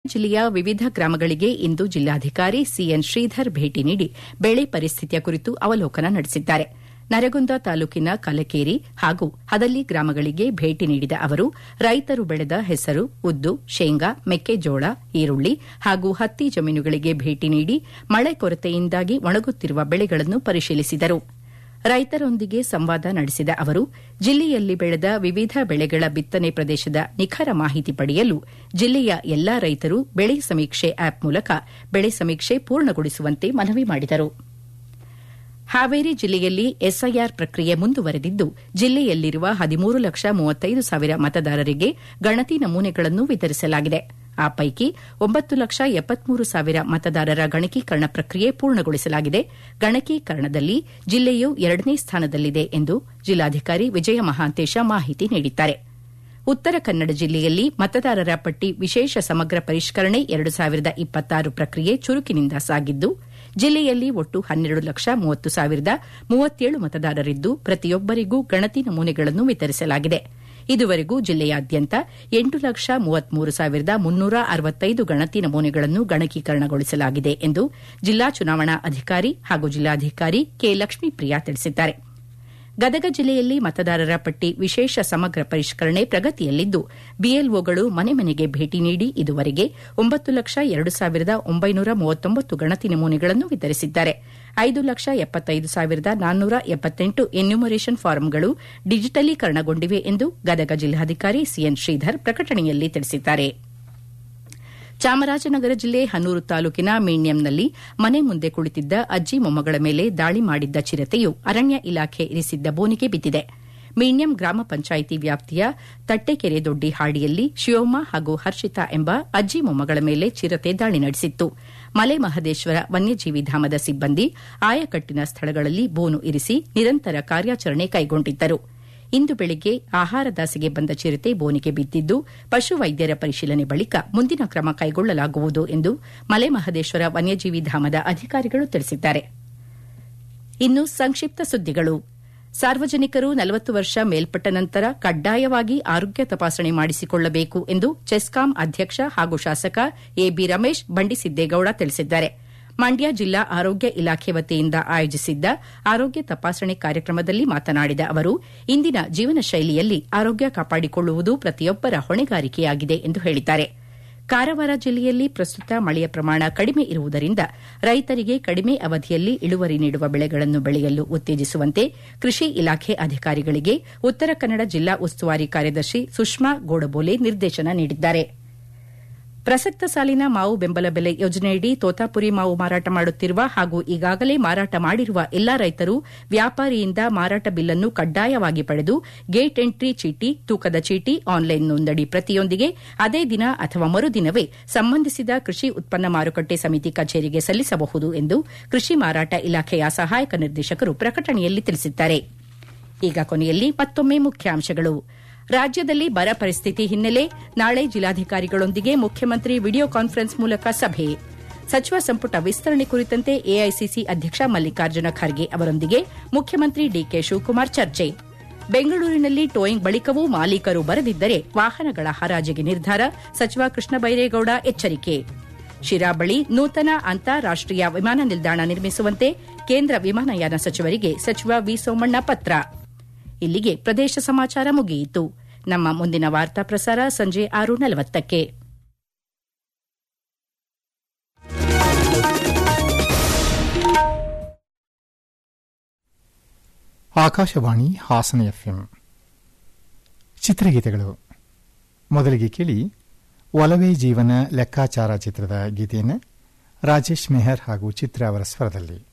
ಜಿಲ್ಲೆಯ ವಿವಿಧ ಗ್ರಾಮಗಳಿಗೆ ಇಂದು ಜಿಲ್ಲಾಧಿಕಾರಿ ಸಿಎನ್ ಶ್ರೀಧರ್ ಭೇಟಿ ನೀಡಿ ಬೆಳೆ ಪರಿಸ್ಥಿತಿಯ ಕುರಿತು ಅವಲೋಕನ ನಡೆಸಿದ್ದಾರೆ ನರಗುಂದ ತಾಲೂಕಿನ ಕಲಕೇರಿ ಹಾಗೂ ಹದಲಿ ಗ್ರಾಮಗಳಿಗೆ ಭೇಟಿ ನೀಡಿದ ಅವರು ರೈತರು ಬೆಳೆದ ಹೆಸರು ಉದ್ದು ಶೇಂಗಾ ಮೆಕ್ಕೆಜೋಳ ಈರುಳ್ಳಿ ಹಾಗೂ ಹತ್ತಿ ಜಮೀನುಗಳಿಗೆ ಭೇಟಿ ನೀಡಿ ಮಳೆ ಕೊರತೆಯಿಂದಾಗಿ ಒಣಗುತ್ತಿರುವ ಬೆಳೆಗಳನ್ನು ಪರಿಶೀಲಿಸಿದರು ರೈತರೊಂದಿಗೆ ಸಂವಾದ ನಡೆಸಿದ ಅವರು ಜಿಲ್ಲೆಯಲ್ಲಿ ಬೆಳೆದ ವಿವಿಧ ಬೆಳೆಗಳ ಬಿತ್ತನೆ ಪ್ರದೇಶದ ನಿಖರ ಮಾಹಿತಿ ಪಡೆಯಲು ಜಿಲ್ಲೆಯ ಎಲ್ಲಾ ರೈತರು ಬೆಳೆ ಸಮೀಕ್ಷೆ ಆಪ್ ಮೂಲಕ ಬೆಳೆ ಸಮೀಕ್ಷೆ ಪೂರ್ಣಗೊಳಿಸುವಂತೆ ಮನವಿ ಮಾಡಿದರು ಹಾವೇರಿ ಜಿಲ್ಲೆಯಲ್ಲಿ ಎಸ್ಐಆರ್ ಪ್ರಕ್ರಿಯೆ ಮುಂದುವರೆದಿದ್ದು ಜಿಲ್ಲೆಯಲ್ಲಿರುವ ಹದಿಮೂರು ಲಕ್ಷ ಮೂವತ್ತೈದು ಸಾವಿರ ಮತದಾರರಿಗೆ ಗಣತಿ ನಮೂನೆಗಳನ್ನು ವಿತರಿಸಲಾಗಿದೆ ಆ ಪೈಕಿ ಒಂಬತ್ತು ಲಕ್ಷ ಎಪ್ಪತ್ಮೂರು ಸಾವಿರ ಮತದಾರರ ಗಣಕೀಕರಣ ಪ್ರಕ್ರಿಯೆ ಪೂರ್ಣಗೊಳಿಸಲಾಗಿದೆ ಗಣಕೀಕರಣದಲ್ಲಿ ಜಿಲ್ಲೆಯು ಎರಡನೇ ಸ್ಥಾನದಲ್ಲಿದೆ ಎಂದು ಜಿಲ್ಲಾಧಿಕಾರಿ ವಿಜಯ ಮಹಾಂತೇಶ ಮಾಹಿತಿ ನೀಡಿದ್ದಾರೆ ಉತ್ತರ ಕನ್ನಡ ಜಿಲ್ಲೆಯಲ್ಲಿ ಮತದಾರರ ಪಟ್ಟಿ ವಿಶೇಷ ಸಮಗ್ರ ಪರಿಷ್ಕರಣೆ ಎರಡು ಸಾವಿರದ ಇಪ್ಪತ್ತಾರು ಪ್ರಕ್ರಿಯೆ ಚುರುಕಿನಿಂದ ಸಾಗಿದ್ದು ಜಿಲ್ಲೆಯಲ್ಲಿ ಒಟ್ಟು ಹನ್ನೆರಡು ಲಕ್ಷ ಮೂವತ್ತು ಸಾವಿರದ ಮೂವತ್ತೇಳು ಮತದಾರರಿದ್ದು ಪ್ರತಿಯೊಬ್ಬರಿಗೂ ಗಣತಿ ನಮೂನೆಗಳನ್ನು ವಿತರಿಸಲಾಗಿದೆ ಇದುವರೆಗೂ ಜಿಲ್ಲೆಯಾದ್ಯಂತ ಎಂಟು ಲಕ್ಷ ಮೂವತ್ಮೂರು ಸಾವಿರದ ಮುನ್ನೂರ ಅರವತ್ತೈದು ಗಣತಿ ನಮೂನೆಗಳನ್ನು ಗಣಕೀಕರಣಗೊಳಿಸಲಾಗಿದೆ ಎಂದು ಜಿಲ್ಲಾ ಚುನಾವಣಾ ಅಧಿಕಾರಿ ಹಾಗೂ ಜಿಲ್ಲಾಧಿಕಾರಿ ಕೆ ಲಕ್ಷ್ಮೀಪ್ರಿಯಾ ತಿಳಿಸಿದ್ದಾರೆ ಗದಗ ಜಿಲ್ಲೆಯಲ್ಲಿ ಮತದಾರರ ಪಟ್ಟಿ ವಿಶೇಷ ಸಮಗ್ರ ಪರಿಷ್ಕರಣೆ ಪ್ರಗತಿಯಲ್ಲಿದ್ದು ಬಿಎಲ್ಒಗಳು ಮನೆ ಮನೆಗೆ ಭೇಟಿ ನೀಡಿ ಇದುವರೆಗೆ ಒಂಬತ್ತು ಲಕ್ಷ ಎರಡು ಸಾವಿರದ ಒಂಬೈನೂರ ಮೂವತ್ತೊಂಬತ್ತು ಗಣತಿ ನಮೂನೆಗಳನ್ನು ವಿತರಿಸಿದ್ದಾರೆ ಐದು ಲಕ್ಷ ಎಪ್ಪತ್ತೈದು ಸಾವಿರದ ನಾನ್ನೂರ ಎಪ್ಪತ್ತೆಂಟು ಎನ್ಯುಮರೇಷನ್ ಫಾರಂಗಳು ಡಿಜಿಟಲೀಕರಣಗೊಂಡಿವೆ ಎಂದು ಗದಗ ಜಿಲ್ಲಾಧಿಕಾರಿ ಸಿಎನ್ ಶ್ರೀಧರ್ ಪ್ರಕಟಣೆಯಲ್ಲಿ ತಿಳಿಸಿದ್ದಾರೆ ಚಾಮರಾಜನಗರ ಜಿಲ್ಲೆ ಹನೂರು ತಾಲೂಕಿನ ಮೀಣ್ಯಂನಲ್ಲಿ ಮನೆ ಮುಂದೆ ಕುಳಿತಿದ್ದ ಅಜ್ಜಿ ಮೊಮ್ಮಗಳ ಮೇಲೆ ದಾಳಿ ಮಾಡಿದ್ದ ಚಿರತೆಯು ಅರಣ್ಯ ಇಲಾಖೆ ಇರಿಸಿದ್ದ ಬೋನಿಗೆ ಬಿದ್ದಿದೆ ಮೀಣ್ಯಂ ಗ್ರಾಮ ಪಂಚಾಯಿತಿ ವ್ಯಾಪ್ತಿಯ ತಟ್ಟೆಕೆರೆ ದೊಡ್ಡಿ ಹಾಡಿಯಲ್ಲಿ ಶಿವಮ್ಮ ಹಾಗೂ ಹರ್ಷಿತಾ ಎಂಬ ಅಜ್ಜಿ ಮೊಮ್ಮಗಳ ಮೇಲೆ ಚಿರತೆ ದಾಳಿ ನಡೆಸಿತ್ತು ಮಲೆ ಮಹದೇಶ್ವರ ವನ್ಯಜೀವಿ ಧಾಮದ ಸಿಬ್ಬಂದಿ ಆಯಕಟ್ಟಿನ ಸ್ಥಳಗಳಲ್ಲಿ ಬೋನು ಇರಿಸಿ ನಿರಂತರ ಕಾರ್ಯಾಚರಣೆ ಕೈಗೊಂಡಿದ್ದರು ಇಂದು ಬೆಳಗ್ಗೆ ಆಹಾರದಾಸೆಗೆ ಬಂದ ಚಿರತೆ ಬೋನಿಗೆ ಬಿದ್ದಿದ್ದು ಪಶುವೈದ್ಯರ ಪರಿಶೀಲನೆ ಬಳಿಕ ಮುಂದಿನ ಕ್ರಮ ಕೈಗೊಳ್ಳಲಾಗುವುದು ಎಂದು ಮಲೆಮಹದೇಶ್ವರ ವನ್ಯಜೀವಿ ಧಾಮದ ಅಧಿಕಾರಿಗಳು ತಿಳಿಸಿದ್ದಾರೆ ಇನ್ನು ಸಂಕ್ಷಿಪ್ತ ಸುದ್ದಿಗಳು ಸಾರ್ವಜನಿಕರು ನಲವತ್ತು ವರ್ಷ ಮೇಲ್ಪಟ್ಟ ನಂತರ ಕಡ್ಡಾಯವಾಗಿ ಆರೋಗ್ಯ ತಪಾಸಣೆ ಮಾಡಿಸಿಕೊಳ್ಳಬೇಕು ಎಂದು ಚೆಸ್ಕಾಂ ಅಧ್ಯಕ್ಷ ಹಾಗೂ ಶಾಸಕ ಎಬಿ ರಮೇಶ್ ಬಂಡಿಸಿದ್ದೇಗೌಡ ತಿಳಿಸಿದ್ದಾರೆ ಮಂಡ್ಯ ಜಿಲ್ಲಾ ಆರೋಗ್ಯ ಇಲಾಖೆ ವತಿಯಿಂದ ಆಯೋಜಿಸಿದ್ದ ಆರೋಗ್ಯ ತಪಾಸಣೆ ಕಾರ್ಯಕ್ರಮದಲ್ಲಿ ಮಾತನಾಡಿದ ಅವರು ಇಂದಿನ ಜೀವನ ಶೈಲಿಯಲ್ಲಿ ಆರೋಗ್ಯ ಕಾಪಾಡಿಕೊಳ್ಳುವುದು ಪ್ರತಿಯೊಬ್ಬರ ಹೊಣೆಗಾರಿಕೆಯಾಗಿದೆ ಎಂದು ಹೇಳಿದ್ದಾರೆ ಕಾರವಾರ ಜಿಲ್ಲೆಯಲ್ಲಿ ಪ್ರಸ್ತುತ ಮಳೆಯ ಪ್ರಮಾಣ ಕಡಿಮೆ ಇರುವುದರಿಂದ ರೈತರಿಗೆ ಕಡಿಮೆ ಅವಧಿಯಲ್ಲಿ ಇಳುವರಿ ನೀಡುವ ಬೆಳೆಗಳನ್ನು ಬೆಳೆಯಲು ಉತ್ತೇಜಿಸುವಂತೆ ಕೃಷಿ ಇಲಾಖೆ ಅಧಿಕಾರಿಗಳಿಗೆ ಉತ್ತರ ಕನ್ನಡ ಜಿಲ್ಲಾ ಉಸ್ತುವಾರಿ ಕಾರ್ಯದರ್ಶಿ ಸುಷ್ಮಾ ಗೋಡಬೋಲೆ ನಿರ್ದೇಶನ ನೀಡಿದ್ದಾರೆ ಪ್ರಸಕ್ತ ಸಾಲಿನ ಮಾವು ಬೆಂಬಲ ಬೆಲೆ ಯೋಜನೆಯಡಿ ತೋತಾಪುರಿ ಮಾವು ಮಾರಾಟ ಮಾಡುತ್ತಿರುವ ಹಾಗೂ ಈಗಾಗಲೇ ಮಾರಾಟ ಮಾಡಿರುವ ಎಲ್ಲಾ ರೈತರು ವ್ಯಾಪಾರಿಯಿಂದ ಮಾರಾಟ ಬಿಲ್ಲನ್ನು ಕಡ್ಡಾಯವಾಗಿ ಪಡೆದು ಗೇಟ್ ಎಂಟ್ರಿ ಚೀಟಿ ತೂಕದ ಚೀಟಿ ಆನ್ಲೈನ್ ನೋಂದಣಿ ಪ್ರತಿಯೊಂದಿಗೆ ಅದೇ ದಿನ ಅಥವಾ ಮರುದಿನವೇ ಸಂಬಂಧಿಸಿದ ಕೃಷಿ ಉತ್ಪನ್ನ ಮಾರುಕಟ್ಟೆ ಸಮಿತಿ ಕಚೇರಿಗೆ ಸಲ್ಲಿಸಬಹುದು ಎಂದು ಕೃಷಿ ಮಾರಾಟ ಇಲಾಖೆಯ ಸಹಾಯಕ ನಿರ್ದೇಶಕರು ಪ್ರಕಟಣೆಯಲ್ಲಿ ತಿಳಿಸಿದ್ದಾರೆ ಈಗ ಕೊನೆಯಲ್ಲಿ ಮತ್ತೊಮ್ಮೆ ಮುಖ್ಯಾಂಶಗಳು ರಾಜ್ಯದಲ್ಲಿ ಬರ ಪರಿಸ್ಥಿತಿ ಹಿನ್ನೆಲೆ ನಾಳೆ ಜಿಲ್ಲಾಧಿಕಾರಿಗಳೊಂದಿಗೆ ಮುಖ್ಯಮಂತ್ರಿ ವಿಡಿಯೋ ಕಾನ್ಫರೆನ್ಸ್ ಮೂಲಕ ಸಭೆ ಸಚಿವ ಸಂಪುಟ ವಿಸ್ತರಣೆ ಕುರಿತಂತೆ ಎಐಸಿಸಿ ಅಧ್ಯಕ್ಷ ಮಲ್ಲಿಕಾರ್ಜುನ ಖರ್ಗೆ ಅವರೊಂದಿಗೆ ಮುಖ್ಯಮಂತ್ರಿ ಡಿಕೆ ಶಿವಕುಮಾರ್ ಚರ್ಚೆ ಬೆಂಗಳೂರಿನಲ್ಲಿ ಟೋಯಿಂಗ್ ಬಳಿಕವೂ ಮಾಲೀಕರು ಬರದಿದ್ದರೆ ವಾಹನಗಳ ಹರಾಜಿಗೆ ನಿರ್ಧಾರ ಸಚಿವ ಕೃಷ್ಣ ಬೈರೇಗೌಡ ಎಚ್ಚರಿಕೆ ಶಿರಾ ಬಳಿ ನೂತನ ಅಂತಾರಾಷ್ಟೀಯ ವಿಮಾನ ನಿಲ್ದಾಣ ನಿರ್ಮಿಸುವಂತೆ ಕೇಂದ್ರ ವಿಮಾನಯಾನ ಸಚಿವರಿಗೆ ಸಚಿವ ವಿ ಸೋಮಣ್ಣ ಪತ್ರ ಇಲ್ಲಿಗೆ ಪ್ರದೇಶ ಸಮಾಚಾರ ಮುಗಿಯಿತು ನಮ್ಮ ಮುಂದಿನ ವಾರ್ತಾ ಪ್ರಸಾರ ಸಂಜೆ ಆರು ನಲವತ್ತಕ್ಕೆ ಆಕಾಶವಾಣಿ ಹಾಸನ ಎಫ್ಎಂ ಚಿತ್ರಗೀತೆಗಳು ಮೊದಲಿಗೆ ಕೇಳಿ ಒಲವೇ ಜೀವನ ಲೆಕ್ಕಾಚಾರ ಚಿತ್ರದ ಗೀತೆಯನ್ನು ರಾಜೇಶ್ ಮೆಹರ್ ಹಾಗೂ ಚಿತ್ರ ಅವರ ಸ್ವರದಲ್ಲಿ